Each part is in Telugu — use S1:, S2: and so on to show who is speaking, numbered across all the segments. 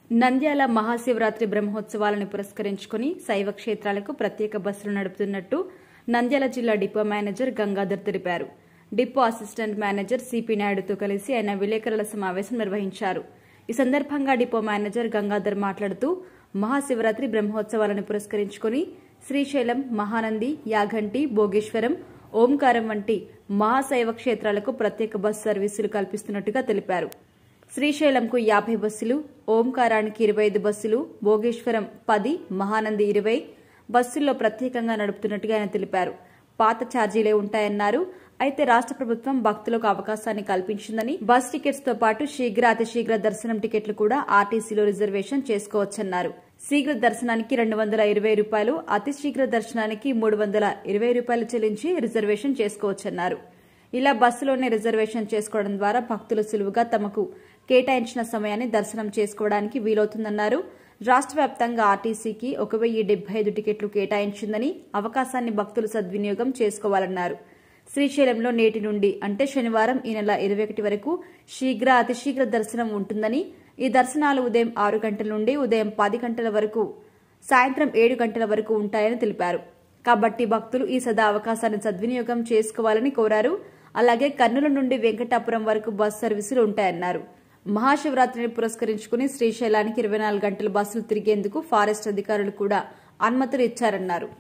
S1: నంద్యాల మహాశివరాత్రి బ్రహ్మోత్సవాలను పురస్కరించుకుని శైవ క్షేత్రాలకు ప్రత్యేక బస్సులు నడుపుతున్నట్టు నంద్యాల జిల్లా డిపో మేనేజర్ గంగాధర్ తెలిపారు డిపో అసిస్టెంట్ మేనేజర్ సిపి నాయుడుతో కలిసి ఆయన విలేకరుల సమావేశం నిర్వహించారు ఈ సందర్భంగా డిపో మేనేజర్ గంగాధర్ మాట్లాడుతూ మహాశివరాత్రి బ్రహ్మోత్సవాలను పురస్కరించుకుని శ్రీశైలం మహానంది యాగంటి భోగేశ్వరం ఓంకారం వంటి మహాశైవ క్షేత్రాలకు ప్రత్యేక బస్సు సర్వీసులు కల్పిస్తున్నట్టుగా తెలిపారు శ్రీశైలంకు యాభై బస్సులు ఓంకారానికి ఇరవై ఐదు బస్సులు భోగేశ్వరం పది మహానంది ఇరవై బస్సుల్లో ప్రత్యేకంగా నడుపుతున్నట్టుగా ఆయన తెలిపారు పాత ఛార్జీలే ఉంటాయన్నారు అయితే రాష్ట్ర ప్రభుత్వం భక్తులకు అవకాశాన్ని కల్పించిందని బస్ టికెట్స్ తో పాటు శీఘ్ర అతి శీఘ్ర దర్శనం టికెట్లు కూడా ఆర్టీసీలో రిజర్వేషన్ చేసుకోవచ్చన్నారు శీఘ్ర దర్శనానికి రెండు వందల ఇరవై రూపాయలు అతి శీఘ్ర దర్శనానికి మూడు వందల ఇరవై రూపాయలు చెల్లించి రిజర్వేషన్ చేసుకోవచ్చన్నారు ఇలా బస్సులోనే రిజర్వేషన్ చేసుకోవడం ద్వారా భక్తులు సులువుగా తమకు కేటాయించిన సమయాన్ని దర్శనం చేసుకోవడానికి వీలవుతుందన్నారు రాష్ట్ర వ్యాప్తంగా ఆర్టీసీకి ఒక వెయ్యి డెబ్బై ఐదు టికెట్లు కేటాయించిందని అవకాశాన్ని భక్తులు సద్వినియోగం చేసుకోవాలన్నారు శ్రీశైలంలో నేటి నుండి అంటే శనివారం ఈ నెల ఇరవై ఒకటి వరకు శీఘ్ర అతి శీఘ్ర దర్శనం ఉంటుందని ఈ దర్శనాలు ఉదయం ఆరు గంటల నుండి ఉదయం పది గంటల వరకు సాయంత్రం ఏడు గంటల వరకు ఉంటాయని తెలిపారు కాబట్టి భక్తులు ఈ సదా అవకాశాన్ని సద్వినియోగం చేసుకోవాలని కోరారు అలాగే కర్నూలు నుండి వెంకటాపురం వరకు బస్ సర్వీసులు ఉంటాయన్నారు మహాశివరాత్రిని పురస్కరించుకుని శ్రీశైలానికి ఇరవై నాలుగు గంటల బస్సులు తిరిగేందుకు ఫారెస్ట్ అధికారులు కూడా అనుమతులు ఇచ్చారన్నారు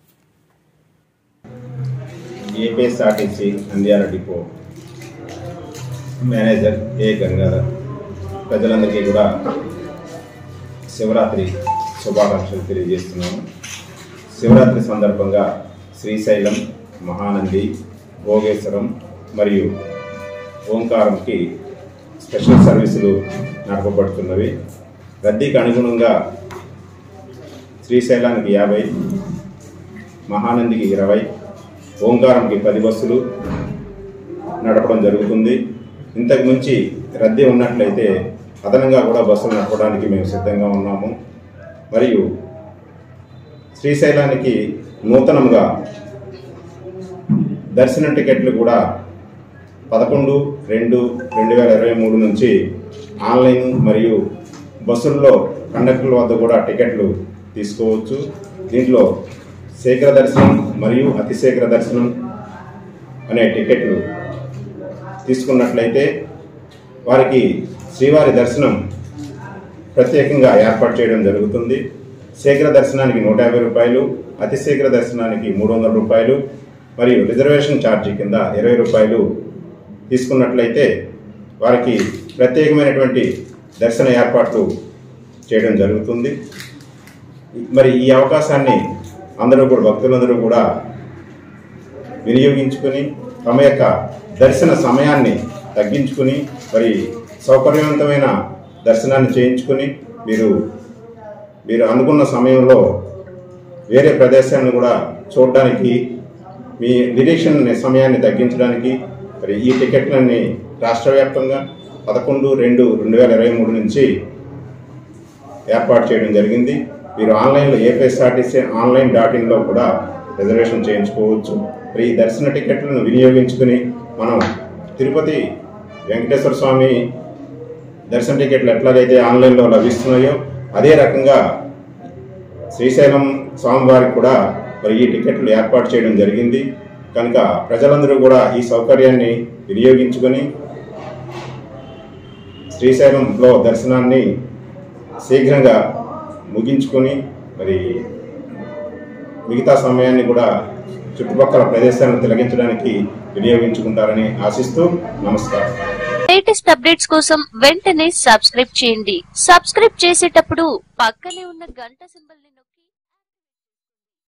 S2: APSRTC Nandyal depot manager A Gangadhar ప్రజలందరికీ కూడా శివరాత్రి శుభాకాంక్షలు తెలియజేస్తున్నాము శివరాత్రి సందర్భంగా శ్రీశైలం మహానంది భోగేశ్వరం మరియు ఓంకారంకి స్పెషల్ సర్వీసులు నడపబడుతున్నవి రద్దీకి అనుగుణంగా శ్రీశైలానికి యాభై మహానందికి ఇరవై ఓంకారంకి పది బస్సులు నడపడం జరుగుతుంది ఇంతకు మించి రద్దీ ఉన్నట్లయితే అదనంగా కూడా బస్సులు నడపడానికి మేము సిద్ధంగా ఉన్నాము మరియు శ్రీశైలానికి నూతనంగా దర్శన టికెట్లు కూడా పదకొండు రెండు రెండు వేల ఇరవై మూడు నుంచి ఆన్లైన్ మరియు బస్సుల్లో కండక్టర్ల వద్ద కూడా టికెట్లు తీసుకోవచ్చు దీంట్లో శీఘ్ర దర్శనం మరియు అతి శీఘ్ర దర్శనం అనే టికెట్లు తీసుకున్నట్లయితే వారికి శ్రీవారి దర్శనం ప్రత్యేకంగా ఏర్పాటు చేయడం జరుగుతుంది శీఘ్ర దర్శనానికి నూట యాభై రూపాయలు అతి శీఘ్ర దర్శనానికి మూడు వందల రూపాయలు మరియు రిజర్వేషన్ ఛార్జీ కింద ఇరవై రూపాయలు తీసుకున్నట్లయితే వారికి ప్రత్యేకమైనటువంటి దర్శన ఏర్పాట్లు చేయడం జరుగుతుంది మరి ఈ అవకాశాన్ని అందరూ కూడా భక్తులందరూ కూడా వినియోగించుకొని తమ యొక్క దర్శన సమయాన్ని తగ్గించుకుని మరి సౌకర్యవంతమైన దర్శనాన్ని చేయించుకుని మీరు మీరు అనుకున్న సమయంలో వేరే ప్రదేశాలను కూడా చూడడానికి మీ నిరీక్షణ సమయాన్ని తగ్గించడానికి మరి ఈ టికెట్లన్నీ రాష్ట్ర వ్యాప్తంగా పదకొండు రెండు రెండు వేల ఇరవై మూడు నుంచి ఏర్పాటు చేయడం జరిగింది మీరు ఆన్లైన్లో ఏపీఎస్ఆర్టీసీ ఆన్లైన్ డాట్ ఇన్లో కూడా రిజర్వేషన్ చేయించుకోవచ్చు మరి ఈ దర్శన టికెట్లను వినియోగించుకుని మనం తిరుపతి వెంకటేశ్వర స్వామి దర్శన టికెట్లు ఎట్లాగైతే ఆన్లైన్లో లభిస్తున్నాయో అదే రకంగా శ్రీశైలం స్వామివారికి కూడా మరి ఈ టికెట్లు ఏర్పాటు చేయడం జరిగింది కనుక ప్రజలందరూ కూడా ఈ సౌకర్యాన్ని వినియోగించుకొని శ్రీశైలంలో దర్శనాన్ని శీఘ్రంగా ముగించుకొని మరి మిగతా సమయాన్ని కూడా చుట్టుపక్కల ప్రదేశాలను తిలగించడానికి వినియోగించుకుంటారని ఆశిస్తూ నమస్కారం
S3: లేటెస్ట్ అప్డేట్స్ కోసం వెంటనే సబ్స్క్రైబ్ చేయండి సబ్స్క్రైబ్ చేసేటప్పుడు పక్కనే ఉన్న గంట సింబల్ ని నొక్కి